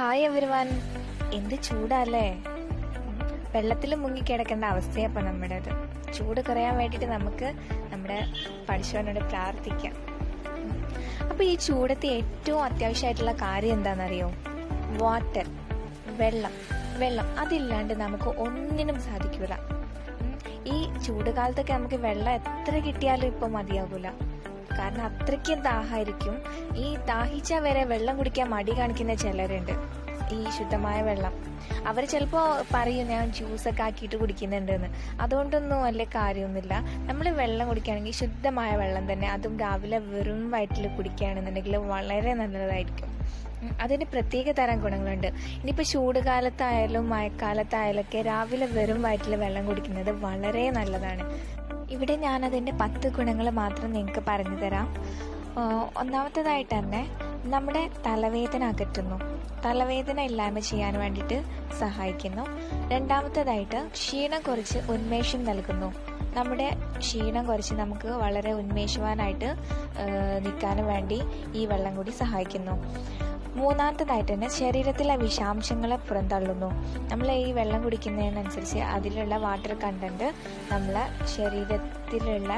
Hi everyone എന്ത് ചൂടല്ലേ വെള്ളത്തിൽ മുങ്ങിക്കിടക്കേണ്ട അവസ്ഥയപ്പോൾ നമ്മുടേത് ചൂട് കുറയാൻ വേണ്ടിയിട്ട് നമുക്ക് നമ്മുടെ പഠിച്ചവനോട് പ്രാർത്ഥിക്കാം അപ്പോൾ ഈ ചൂടത്ത് ഏറ്റവും അത്യാവശ്യമായിട്ടുള്ള കാര്യം എന്താണെന്നറിയോ വാട്ടർ വെള്ളം വെള്ളം അതില്ലാണ്ട് നമുക്ക് ഒന്നിനും സാധിക്കൂല ഉം. ഈ ചൂട് കാലത്തൊക്കെ നമുക്ക് വെള്ളം എത്ര കിട്ടിയാലും ഇപ്പം മതിയാകൂല കാരണം അത്രയ്ക്കും ദാഹമായിരിക്കും ഈ ദാഹിച്ച വരെ വെള്ളം കുടിക്കാൻ മടി കാണിക്കുന്ന ചിലരുണ്ട് ഈ ശുദ്ധമായ വെള്ളം അവർ ചിലപ്പോൾ പറയും ഞാൻ ജ്യൂസൊക്കെ ആക്കിയിട്ട് കുടിക്കുന്നുണ്ടെന്ന് അതുകൊണ്ടൊന്നും വലിയ കാര്യമൊന്നുമില്ല നമ്മൾ വെള്ളം കുടിക്കുകയാണെങ്കിൽ ശുദ്ധമായ വെള്ളം തന്നെ അതും രാവിലെ വെറും വയറ്റിൽ കുടിക്കുകയാണെന്നുണ്ടെങ്കിൽ വളരെ നല്ലതായിരിക്കും ഉം, അതിന് പ്രത്യേക തരം ഗുണങ്ങളുണ്ട് ഇനിയിപ്പോൾ ചൂട് കാലത്തായാലും മഴക്കാലത്തായാലും ഒക്കെ രാവിലെ വെറും വയറ്റിൽ വെള്ളം കുടിക്കുന്നത് വളരെ നല്ലതാണ് ഇവിടെ ഞാൻ അതിൻ്റെ പത്ത് ഗുണങ്ങൾ മാത്രം നിങ്ങൾക്ക് പറഞ്ഞു തരാം ആ, ഒന്നാമത്തേതായിട്ട് തന്നെ നമ്മുടെ തലവേദന അകറ്റുന്നു തലവേദന ഇല്ലായ്മ ചെയ്യാൻ വേണ്ടിയിട്ട് സഹായിക്കുന്നു രണ്ടാമത്തേതായിട്ട് ക്ഷീണം കുറച്ച് ഉന്മേഷം നൽകുന്നു നമ്മുടെ ക്ഷീണം കുറച്ച് നമുക്ക് വളരെ ഉന്മേഷവാനായിട്ട് നിൽക്കാനും വേണ്ടി ഈ വെള്ളം കൂടി സഹായിക്കുന്നു മൂന്നാമത്തേതായിട്ട് തന്നെ ശരീരത്തിലെ വിഷാംശങ്ങളെ പുറന്തള്ളുന്നു നമ്മൾ ഈ വെള്ളം കുടിക്കുന്നതിനനുസരിച്ച് അതിലുള്ള വാട്ടർ കണ്ടന്റ് നമ്മളെ ശരീരത്തിലുള്ള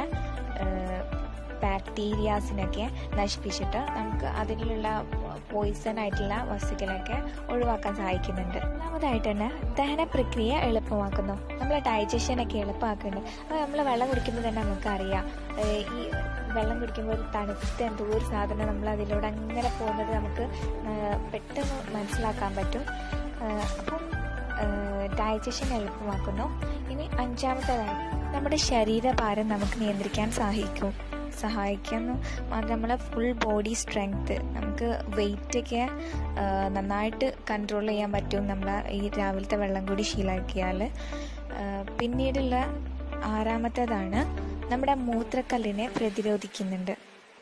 ബാക്ടീരിയാസിനൊക്കെ നശിപ്പിച്ചിട്ട് നമുക്ക് അതിലുള്ള പോയിസൺ ആയിട്ടുള്ള വസ്തുക്കളൊക്കെ ഒഴിവാക്കാൻ സഹായിക്കുന്നുണ്ട് രണ്ടാമതായിട്ട് തന്നെ ദഹന പ്രക്രിയ എളുപ്പമാക്കുന്നു നമ്മളെ ഡൈജഷനൊക്കെ എളുപ്പമാക്കുന്നുണ്ട് അപ്പോൾ നമ്മൾ വെള്ളം കുടിക്കുമ്പോൾ തന്നെ നമുക്കറിയാം ഏഹ് ഈ വെള്ളം കുടിക്കുമ്പോൾ ഒരു തണുത്ത എന്തോ ഒരു സാധനം നമ്മൾ അതിലൂടെ അങ്ങനെ പോകുന്നത് നമുക്ക് ഏഹ് പെട്ടെന്ന് മനസ്സിലാക്കാൻ പറ്റും ഏഹ് അപ്പം ഡൈജഷൻ എളുപ്പമാക്കുന്നു ഇനി അഞ്ചാമത്തേതായി നമ്മുടെ ശരീരഭാരം നമുക്ക് നിയന്ത്രിക്കാൻ സഹായിക്കും സഹായിക്കുന്നു മാത്രം നമ്മളെ ഫുൾ ബോഡി സ്ട്രെങ്ത് നമുക്ക് വെയിറ്റൊക്കെ നന്നായിട്ട് കൺട്രോൾ ചെയ്യാൻ പറ്റും നമ്മൾ ഈ രാവിലത്തെ വെള്ളം കൂടി ശീലാക്കിയാൽ പിന്നീടുള്ള ആറാമത്തേതാണ് നമ്മുടെ മൂത്രക്കല്ലിനെ പ്രതിരോധിക്കുന്നുണ്ട്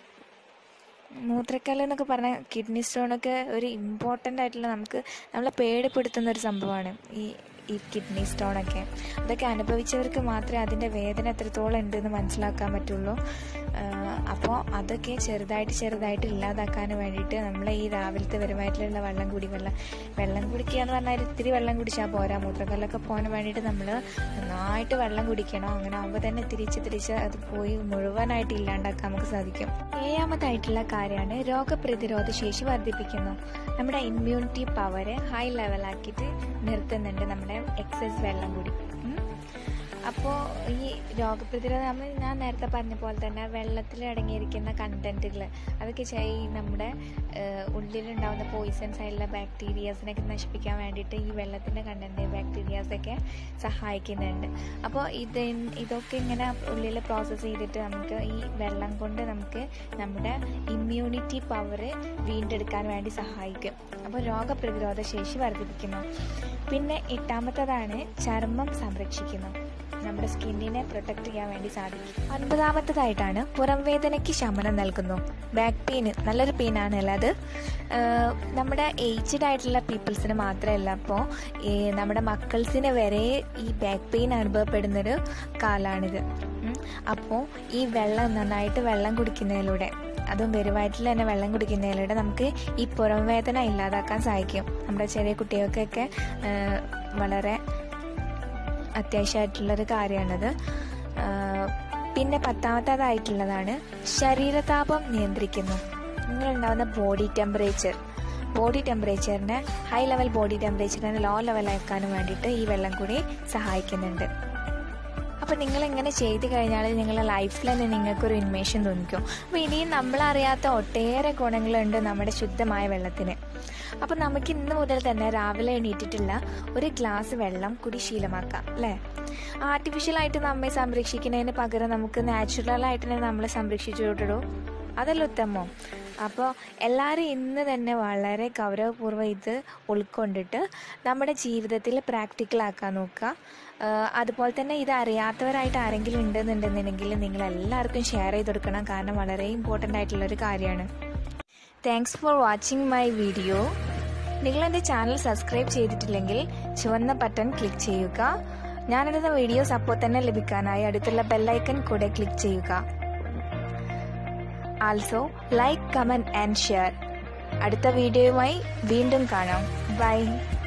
മൂത്രക്കല്ല് എന്നൊക്കെ പറഞ്ഞാൽ കിഡ്നി സ്റ്റോണൊക്കെ ഒരു ഇമ്പോർട്ടൻ്റ് ആയിട്ടുള്ള നമുക്ക് നമ്മളെ പേടിപ്പെടുത്തുന്ന ഒരു സംഭവമാണ് ഈ ഈ കിഡ്നി സ്റ്റോണൊക്കെ അതൊക്കെ അനുഭവിച്ചവർക്ക് മാത്രമേ അതിൻ്റെ വേദന എത്രത്തോളം ഉണ്ടെന്ന് മനസ്സിലാക്കാൻ പറ്റുള്ളൂ അപ്പോൾ അതൊക്കെ ചെറുതായിട്ട് ചെറുതായിട്ട് ഇല്ലാതാക്കാൻ വേണ്ടിയിട്ട് നമ്മൾ ഈ രാവിലത്തെ വരുമായിട്ടുള്ള വെള്ളം കൂടി വെള്ളം വെള്ളം കുടിക്കുക എന്ന് പറഞ്ഞാൽ ഇത്തിരി വെള്ളം കുടിച്ചാൽ പോരാ മൂത്രക്കല്ലൊക്കെ പോകാൻ വേണ്ടിയിട്ട് നമ്മൾ നന്നായിട്ട് വെള്ളം കുടിക്കണം അങ്ങനെ ആകുമ്പോൾ തന്നെ തിരിച്ച് തിരിച്ച് അത് പോയി മുഴുവനായിട്ട് ഇല്ലാണ്ടാക്കാൻ നമുക്ക് സാധിക്കും ഏഴാമതായിട്ടുള്ള കാര്യമാണ് രോഗപ്രതിരോധ ശേഷി വർദ്ധിപ്പിക്കുന്നു നമ്മുടെ ഇമ്മ്യൂണിറ്റി പവർ ഹൈ ലെവലാക്കിയിട്ട് നിർത്തുന്നുണ്ട് നമ്മുടെ എക്സസ് വെള്ളം കൂടി ഉം. അപ്പോൾ ഈ രോഗപ്രതിരോധം നമ്മൾ ഞാൻ നേരത്തെ പറഞ്ഞ പോലെ തന്നെ വെള്ളത്തിൽ അടങ്ങിയിരിക്കുന്ന കണ്ടന്റുകൾ അതൊക്കെ ചെ- ഈ നമ്മുടെ ഏഹ്, ഉള്ളിലുണ്ടാവുന്ന പോയിസൺസ് ആയിട്ടുള്ള ബാക്ടീരിയാസിനൊക്കെ നശിപ്പിക്കാൻ വേണ്ടിയിട്ട് ഈ വെള്ളത്തിൻ്റെ കണ്ടന്റ് ബാക്ടീരിയാസൊക്കെ സഹായിക്കുന്നുണ്ട് അപ്പോൾ ഇത് ഇതൊക്കെ ഇങ്ങനെ ഉള്ളിൽ പ്രോസസ്സ് ചെയ്തിട്ട് നമുക്ക് ഈ വെള്ളം കൊണ്ട് നമുക്ക് നമ്മുടെ ഇമ്മ്യൂണിറ്റി പവർ വീണ്ടെടുക്കാൻ വേണ്ടി സഹായിക്കും അപ്പോൾ രോഗപ്രതിരോധ ശേഷി വർദ്ധിപ്പിക്കുന്നു പിന്നെ എട്ടാമത്തതാണ് ചർമ്മം സംരക്ഷിക്കുന്നു നമ്മുടെ സ്കിന്നിനെ പ്രൊട്ടക്ട് ചെയ്യാൻ വേണ്ടി സാധിക്കും ഒൻപതാമത്തതായിട്ടാണ് പുറം വേദനയ്ക്ക് ശമനം നൽകുന്നു ബാക്ക് പെയിന് നല്ലൊരു പെയിനാണ് അല്ല അത് ഏഹ് നമ്മുടെ ഏജ്ഡ് ആയിട്ടുള്ള പീപ്പിൾസിന് മാത്രമല്ല അപ്പോൾ ഈ നമ്മുടെ മക്കൾസിന് വരെ ഈ ബാക്ക് പെയിൻ അനുഭവപ്പെടുന്നൊരു കാലാണിത് അപ്പോൾ ഈ വെള്ളം നന്നായിട്ട് വെള്ളം കുടിക്കുന്നതിലൂടെ അതും വെറുവയറ്റിൽ തന്നെ വെള്ളം കുടിക്കുന്നതിലൂടെ നമുക്ക് ഈ പുറം വേദന ഇല്ലാതാക്കാൻ സഹായിക്കും നമ്മുടെ ചെറിയ കുട്ടികൾക്കൊക്കെ ഏഹ് വളരെ അത്യാവശ്യമായിട്ടുള്ളൊരു കാര്യമാണത് ആഹ് പിന്നെ പത്താമത്തേതായിട്ടുള്ളതാണ് ശരീരതാപം നിയന്ത്രിക്കുന്നു നിങ്ങളുണ്ടാവുന്ന ബോഡി ടെമ്പറേച്ചർ ബോഡി ടെമ്പറേച്ചറിനെ ഹൈ ലെവൽ ബോഡി ടെമ്പറേച്ചറിനെ ലോ ലെവലാക്കാനും വേണ്ടിയിട്ട് ഈ വെള്ളം കൂടി സഹായിക്കുന്നുണ്ട് അപ്പോൾ നിങ്ങൾ ഇങ്ങനെ ചെയ്ത് കഴിഞ്ഞാൽ നിങ്ങളുടെ ലൈഫിൽ തന്നെ നിങ്ങൾക്കൊരു ഉന്മേഷം തോന്നിക്കും അപ്പോൾ ഇനിയും നമ്മളറിയാത്ത ഒട്ടേറെ ഗുണങ്ങളുണ്ട് നമ്മുടെ ശുദ്ധമായ വെള്ളത്തിന് അപ്പോൾ നമുക്ക് ഇന്ന് മുതൽ തന്നെ രാവിലെ എണീറ്റിട്ടുള്ള ഒരു ഗ്ലാസ് വെള്ളം കുടി ശീലമാക്കാം അല്ലേ ആർട്ടിഫിഷ്യലായിട്ട് നമ്മെ സംരക്ഷിക്കുന്നതിന് പകരം നമുക്ക് നാച്ചുറലായിട്ട് തന്നെ നമ്മളെ സംരക്ഷിച്ചു വിട്ടിടൂ അതല്ല ഉത്തമം അപ്പോൾ എല്ലാവരും ഇന്ന് തന്നെ വളരെ ഗൗരവപൂർവ്വം ഇത് ഉൾക്കൊണ്ടിട്ട് നമ്മുടെ ജീവിതത്തിൽ പ്രാക്ടിക്കലാക്കാൻ നോക്കുക ആഹ് അതുപോലെ തന്നെ ഇത് അറിയാത്തവരായിട്ട് ആരെങ്കിലും ഉണ്ടെന്നുണ്ടെന്നുണ്ടെങ്കിൽ നിങ്ങൾ എല്ലാവർക്കും ഷെയർ ചെയ്ത് കൊടുക്കണം കാരണം വളരെ ഇമ്പോർട്ടൻ്റ് ആയിട്ടുള്ളൊരു കാര്യമാണ് thanks for watching my video നിങ്ങൾ എൻ്റെ ചാനൽ സബ്സ്ക്രൈബ് ചെയ്തിട്ടില്ലെങ്കിൽ ചുവന്ന ബട്ടൺ ക്ലിക്ക് ചെയ്യുക ഞാനിടുന്ന വീഡിയോസ് അപ്പോൾ തന്നെ ലഭിക്കാനായി അടുത്തുള്ള ബെല്ലൈക്കൺ കൂടെ ക്ലിക്ക് ചെയ്യുക also like comment and share അടുത്ത വീഡിയോയുമായി വീണ്ടും കാണാം ബൈ